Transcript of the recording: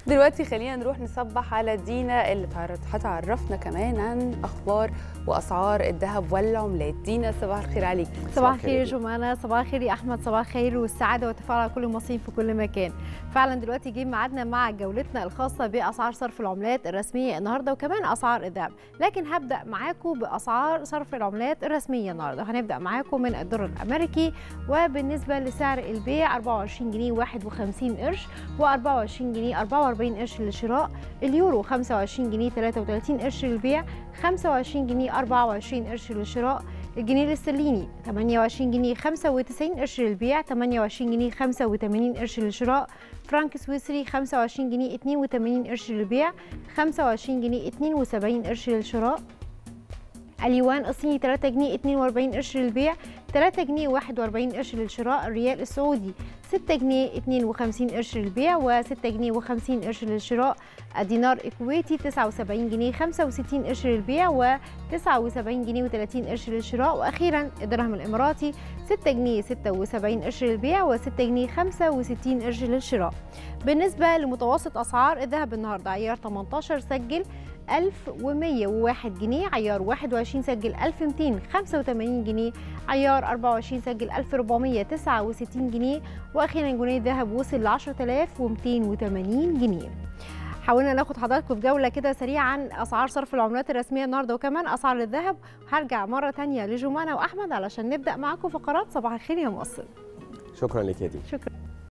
دلوقتي خلينا نروح نصبح على دينا اللي تعرف- هتعرفنا كمان عن اخبار واسعار الذهب والعملات دينا صباح الخير عليك صباح الخير يا جمانة صباح الخير يا أحمد صباح الخير والسعادة والتفاؤل على كل المصريين في كل مكان فعلا دلوقتي جه ميعادنا مع جولتنا الخاصة بأسعار صرف العملات الرسمية النهاردة وكمان أسعار الذهب لكن هبدأ معاكم بأسعار صرف العملات الرسمية النهاردة هنبدأ معاكم من الدولار الأمريكي وبالنسبة لسعر البيع 24 جنيه 51 قرش و24 جنيه 44 قرش للشراء اليورو 25 جنيه 33 قرش للبيع 25 جنيه 24 قرش للشراء الجنيه الاسترليني 28 جنيه 95 قرش للبيع 28 جنيه 85 قرش للشراء فرانك سويسري 25 جنيه 82 قرش للبيع 25 جنيه 72 قرش للشراء اليوان الصيني 3 جنيه 42 قرش للبيع 3 جنيه 41 قرش للشراء الريال السعودي 6 جنيه 52 قرش للبيع و6 جنيه و50 قرش للشراء الدينار الكويتي 79 جنيه 65 قرش للبيع و79 جنيه و30 قرش للشراء واخيرا الدرهم الاماراتي 6 جنيه 76 قرش للبيع و6 جنيه 65 قرش للشراء بالنسبه لمتوسط اسعار الذهب النهارده عيار 18 سجل 1101 جنيه عيار 21 سجل 1285 جنيه عيار 24 سجل 1469 جنيه واخيرا جنيه الذهب وصل ل 10280 جنيه حاولنا ناخد حضراتكم في جوله كده سريعه عن اسعار صرف العملات الرسميه النهارده وكمان اسعار الذهب هرجع مره تانية لجمانه واحمد علشان نبدا معاكم فقرات صباح الخير يا مصر شكرا لك يا دي شكرا